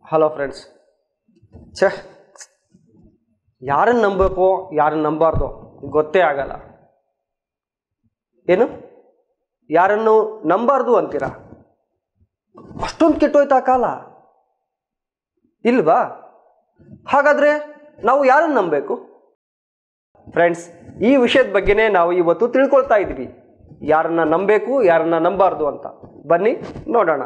hello friends ಛೇ ಯಾರನ್ನು ನಂಬಬೇಕು ಯಾರನ್ನು ನಂಬಾರ್ದು ಗೊತ್ತೇ ಆಗಲ್ಲ ಏನು ಯಾರನ್ನು ನಂಬಾರ್ದು ಅಂತೀರಾ ಅಷ್ಟೊಂದು ಕೆಟ್ಟೋಯ್ತಾ ಕಾಲ ಇಲ್ವಾ ಹಾಗಾದರೆ ನಾವು ಯಾರನ್ನು ನಂಬಬೇಕು ಫ್ರೆಂಡ್ಸ್ ಈ ವಿಷಯದ ಬಗ್ಗೆನೇ ನಾವು ಇವತ್ತು ತಿಳ್ಕೊಳ್ತಾ ಇದ್ವಿ ಯಾರನ್ನ ನಂಬಬೇಕು ಯಾರನ್ನ ನಂಬಾರ್ದು ಅಂತ ಬನ್ನಿ ನೋಡೋಣ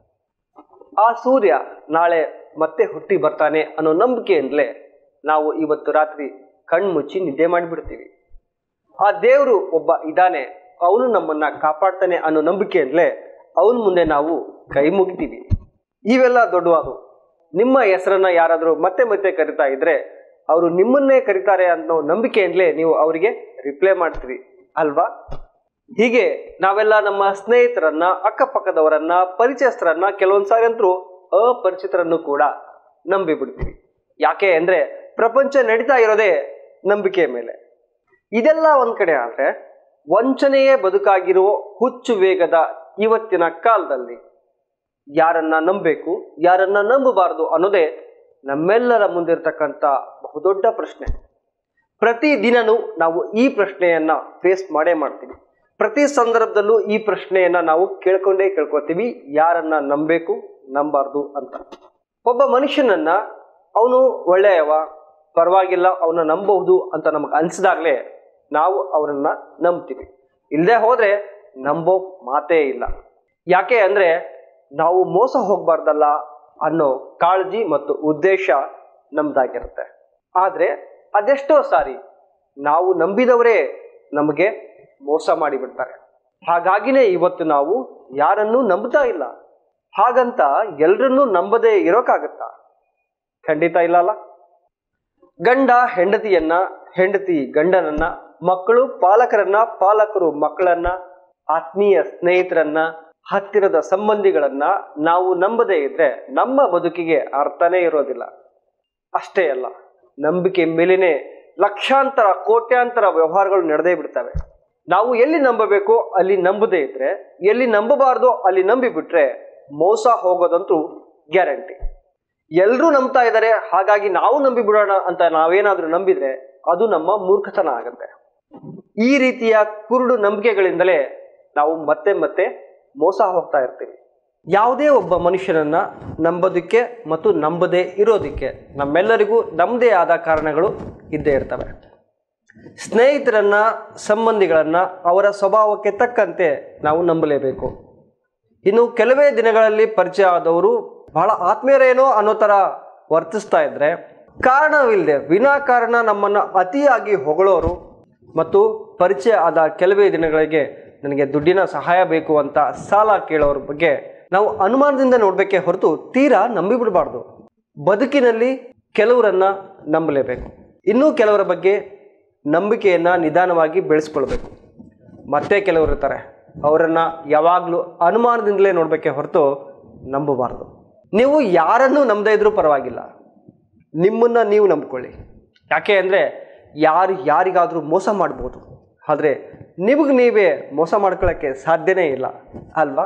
ಆ ಸೂರ್ಯ ನಾಳೆ ಮತ್ತೆ ಹುಟ್ಟಿ ಬರ್ತಾನೆ ಅನ್ನೋ ನಂಬಿಕೆಯಿಂದಲೇ ನಾವು ಇವತ್ತು ರಾತ್ರಿ ಕಣ್ಮುಚ್ಚಿ ನಿದ್ದೆ ಮಾಡಿಬಿಡ್ತೀವಿ ಆ ದೇವರು ಒಬ್ಬ ಇದ್ದಾನೆ ಅವನು ನಮ್ಮನ್ನ ಕಾಪಾಡ್ತಾನೆ ಅನ್ನೋ ನಂಬಿಕೆಯಿಂದಲೇ ಅವನ ಮುಂದೆ ನಾವು ಕೈ ಮುಗಿತೀವಿ ಇವೆಲ್ಲ ದೊಡ್ಡವಾದು ನಿಮ್ಮ ಹೆಸರನ್ನ ಯಾರಾದರೂ ಮತ್ತೆ ಮತ್ತೆ ಕರಿತಾ ಇದ್ರೆ ಅವರು ನಿಮ್ಮನ್ನೇ ಕರೀತಾರೆ ಅನ್ನೋ ನಂಬಿಕೆಯಿಂದಲೇ ನೀವು ಅವರಿಗೆ ರಿಪ್ಲೈ ಮಾಡ್ತೀರಿ ಅಲ್ವಾ ಹೀಗೆ ನಾವೆಲ್ಲ ನಮ್ಮ ಸ್ನೇಹಿತರನ್ನ ಅಕ್ಕಪಕ್ಕದವರನ್ನ ಪರಿಚಯಸ್ಥರನ್ನ ಕೆಲವೊಂದು ಸಾರಿ ಅಂತರೂ ಅಪರಿಚಿತರನ್ನು ಕೂಡ ನಂಬಿ ಬಿಡ್ತೀವಿ ಯಾಕೆ ಅಂದ್ರೆ ಪ್ರಪಂಚ ನಡೀತಾ ಇರೋದೇ ನಂಬಿಕೆ ಮೇಲೆ ಇದೆಲ್ಲ ಒಂದ್ ಕಡೆ ಆದ್ರೆ ವಂಚನೆಯೇ ಬದುಕಾಗಿರುವ ಹುಚ್ಚು ವೇಗದ ಇವತ್ತಿನ ಕಾಲದಲ್ಲಿ ಯಾರನ್ನ ನಂಬಬೇಕು ಯಾರನ್ನ ನಂಬಬಾರದು ಅನ್ನೋದೇ ನಮ್ಮೆಲ್ಲರ ಮುಂದಿರ್ತಕ್ಕಂಥ ಬಹುದೊಡ್ಡ ಪ್ರಶ್ನೆ ಪ್ರತಿ ದಿನನೂ ನಾವು ಈ ಪ್ರಶ್ನೆಯನ್ನ ಫೇಸ್ ಮಾಡೇ ಮಾಡ್ತೀವಿ ಪ್ರತಿ ಸಂದರ್ಭದಲ್ಲೂ ಈ ಪ್ರಶ್ನೆಯನ್ನ ನಾವು ಕೇಳ್ಕೊಂಡೇ ಕೇಳ್ಕೊತೀವಿ ಯಾರನ್ನ ನಂಬಬೇಕು ನಂಬಾರ್ದು ಅಂತ ಒಬ್ಬ ಮನುಷ್ಯನನ್ನ ಅವನು ಒಳ್ಳೆಯವ ಪರವಾಗಿಲ್ಲ ಅವನ ನಂಬಬಹುದು ಅಂತ ನಮಗೆ ಅನ್ಸಿದಾಗಲೇ ನಾವು ಅವರನ್ನ ನಂಬ್ತೀವಿ ಇಲ್ಲದೆ ಹೋದ್ರೆ ನಂಬೋ ಮಾತೇ ಇಲ್ಲ ಯಾಕೆ ಅಂದ್ರೆ ನಾವು ಮೋಸ ಹೋಗ್ಬಾರ್ದಲ್ಲ ಅನ್ನೋ ಕಾಳಜಿ ಮತ್ತು ಉದ್ದೇಶ ನಮ್ದಾಗಿರುತ್ತೆ ಆದ್ರೆ ಅದೆಷ್ಟೋ ಸಾರಿ ನಾವು ನಂಬಿದವರೇ ನಮಗೆ ಮೋಸ ಮಾಡಿಬಿಡ್ತಾರೆ ಹಾಗಾಗಿನೇ ಇವತ್ತು ನಾವು ಯಾರನ್ನೂ ನಂಬ್ತಾ ಇಲ್ಲ ಹಾಗಂತ ಎಲ್ರನ್ನೂ ನಂಬದೇ ಇರೋಕ್ಕಾಗತ್ತಾ ಖಂಡಿತ ಇಲ್ಲ ಅಲ್ಲ ಗಂಡ ಹೆಂಡತಿಯನ್ನ ಹೆಂಡತಿ ಗಂಡನನ್ನ ಮಕ್ಕಳು ಪಾಲಕರನ್ನ ಪಾಲಕರು ಮಕ್ಕಳನ್ನ ಆತ್ಮೀಯ ಸ್ನೇಹಿತರನ್ನ ಹತ್ತಿರದ ಸಂಬಂಧಿಗಳನ್ನ ನಾವು ನಂಬದೇ ಇದ್ರೆ ನಮ್ಮ ಬದುಕಿಗೆ ಅರ್ಥನೇ ಇರೋದಿಲ್ಲ ಅಷ್ಟೇ ಅಲ್ಲ ನಂಬಿಕೆ ಮೇಲೇನೆ ಲಕ್ಷಾಂತರ ಕೋಟ್ಯಾಂತರ ವ್ಯವಹಾರಗಳು ನಡೆದೇ ಬಿಡ್ತವೆ ನಾವು ಎಲ್ಲಿ ನಂಬಬೇಕು ಅಲ್ಲಿ ನಂಬದೇ ಇದ್ರೆ ಎಲ್ಲಿ ನಂಬಬಾರ್ದು ಅಲ್ಲಿ ನಂಬಿ ಬಿಟ್ರೆ ಮೋಸ ಹೋಗೋದಂತೂ ಗ್ಯಾರಂಟಿ ಎಲ್ಲರೂ ನಂಬ್ತಾ ಇದ್ದಾರೆ ಹಾಗಾಗಿ ನಾವು ನಂಬಿ ಬಿಡೋಣ ಅಂತ ನಾವೇನಾದ್ರೂ ನಂಬಿದ್ರೆ ಅದು ನಮ್ಮ ಮೂರ್ಖತನ ಆಗತ್ತೆ ಈ ರೀತಿಯ ಕುರುಡು ನಂಬಿಕೆಗಳಿಂದಲೇ ನಾವು ಮತ್ತೆ ಮತ್ತೆ ಮೋಸ ಹೋಗ್ತಾ ಇರ್ತೀವಿ ಯಾವುದೇ ಒಬ್ಬ ಮನುಷ್ಯನನ್ನ ನಂಬೋದಕ್ಕೆ ಮತ್ತು ನಂಬದೇ ಇರೋದಕ್ಕೆ ನಮ್ಮೆಲ್ಲರಿಗೂ ನಮ್ಮದೇ ಆದ ಕಾರಣಗಳು ಇದ್ದೇ ಇರ್ತವೆ ಸ್ನೇಹಿತರನ್ನ ಸಂಬಂಧಿಗಳನ್ನ ಅವರ ಸ್ವಭಾವಕ್ಕೆ ತಕ್ಕಂತೆ ನಾವು ನಂಬಲೇಬೇಕು ಇನ್ನು ಕೆಲವೇ ದಿನಗಳಲ್ಲಿ ಪರಿಚಯ ಆದವರು ಬಹಳ ಆತ್ಮೀಯರೇನೋ ಅನ್ನೋ ಥರ ವರ್ತಿಸ್ತಾ ಇದ್ರೆ ಕಾರಣವಿಲ್ಲದೆ ವಿನಾಕಾರಣ ನಮ್ಮನ್ನು ಅತಿಯಾಗಿ ಹೊಗಳೋರು ಮತ್ತು ಪರಿಚಯ ಆದ ಕೆಲವೇ ದಿನಗಳಿಗೆ ನನಗೆ ದುಡ್ಡಿನ ಸಹಾಯ ಬೇಕು ಅಂತ ಸಾಲ ಕೇಳೋರ ಬಗ್ಗೆ ನಾವು ಅನುಮಾನದಿಂದ ನೋಡಬೇಕೇ ಹೊರತು ತೀರಾ ನಂಬಿಬಿಡಬಾರ್ದು ಬದುಕಿನಲ್ಲಿ ಕೆಲವರನ್ನ ನಂಬಲೇಬೇಕು ಇನ್ನೂ ಕೆಲವರ ಬಗ್ಗೆ ನಂಬಿಕೆಯನ್ನು ನಿಧಾನವಾಗಿ ಬೆಳೆಸ್ಕೊಳ್ಬೇಕು ಮತ್ತೆ ಕೆಲವರು ಇರ್ತಾರೆ ಅವರನ್ನು ಯಾವಾಗಲೂ ಅನುಮಾನದಿಂದಲೇ ನೋಡಬೇಕೇ ಹೊರತು ನಂಬಬಾರ್ದು ನೀವು ಯಾರನ್ನೂ ನಂಬದೇ ಇದ್ರೂ ಪರವಾಗಿಲ್ಲ ನಿಮ್ಮನ್ನು ನೀವು ನಂಬ್ಕೊಳ್ಳಿ ಯಾಕೆ ಅಂದರೆ ಯಾರು ಯಾರಿಗಾದರೂ ಮೋಸ ಮಾಡ್ಬೋದು ಆದರೆ ನಿಮಗೆ ನೀವೇ ಮೋಸ ಮಾಡ್ಕೊಳ್ಳೋಕ್ಕೆ ಸಾಧ್ಯನೇ ಇಲ್ಲ ಅಲ್ವಾ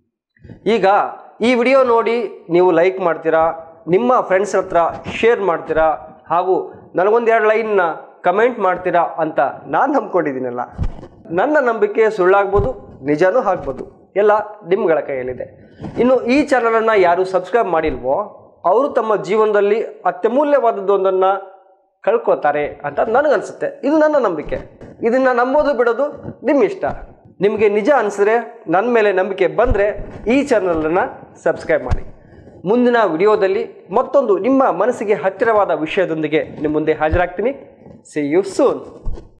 ಈಗ ಈ ವಿಡಿಯೋ ನೋಡಿ ನೀವು ಲೈಕ್ ಮಾಡ್ತೀರಾ ನಿಮ್ಮ ಫ್ರೆಂಡ್ಸ್ ಹತ್ರ ಶೇರ್ ಮಾಡ್ತೀರಾ ಹಾಗೂ ನನಗೊಂದೆರಡು ಲೈನ್ನ ಕಮೆಂಟ್ ಮಾಡ್ತೀರಾ ಅಂತ ನಾನು ನಂಬ್ಕೊಂಡಿದ್ದೀನಲ್ಲ ನನ್ನ ನಂಬಿಕೆ ಸುಳ್ಳಾಗ್ಬೋದು ನಿಜನೂ ಆಗ್ಬೋದು ಎಲ್ಲ ನಿಮ್ಗಳ ಕೈಯಲ್ಲಿದೆ ಇನ್ನು ಈ ಚಾನಲನ್ನು ಯಾರು ಸಬ್ಸ್ಕ್ರೈಬ್ ಮಾಡಿಲ್ವೋ ಅವರು ತಮ್ಮ ಜೀವನದಲ್ಲಿ ಅತ್ಯಮೂಲ್ಯವಾದದ್ದೊಂದನ್ನು ಕಳ್ಕೊತಾರೆ ಅಂತ ನನಗನ್ಸುತ್ತೆ ಇದು ನನ್ನ ನಂಬಿಕೆ ಇದನ್ನು ನಂಬೋದು ಬಿಡೋದು ನಿಮ್ಮ ಇಷ್ಟ ನಿಮಗೆ ನಿಜ ಅನಿಸಿದ್ರೆ ನನ್ನ ಮೇಲೆ ನಂಬಿಕೆ ಬಂದರೆ ಈ ಚಾನಲನ್ನು ಸಬ್ಸ್ಕ್ರೈಬ್ ಮಾಡಿ ಮುಂದಿನ ವಿಡಿಯೋದಲ್ಲಿ ಮತ್ತೊಂದು ನಿಮ್ಮ ಮನಸ್ಸಿಗೆ ಹತ್ತಿರವಾದ ವಿಷಯದೊಂದಿಗೆ ನಿಮ್ಮ ಮುಂದೆ ಹಾಜರಾಗ್ತೀನಿ ಸಿ ಯು ಸೂನ್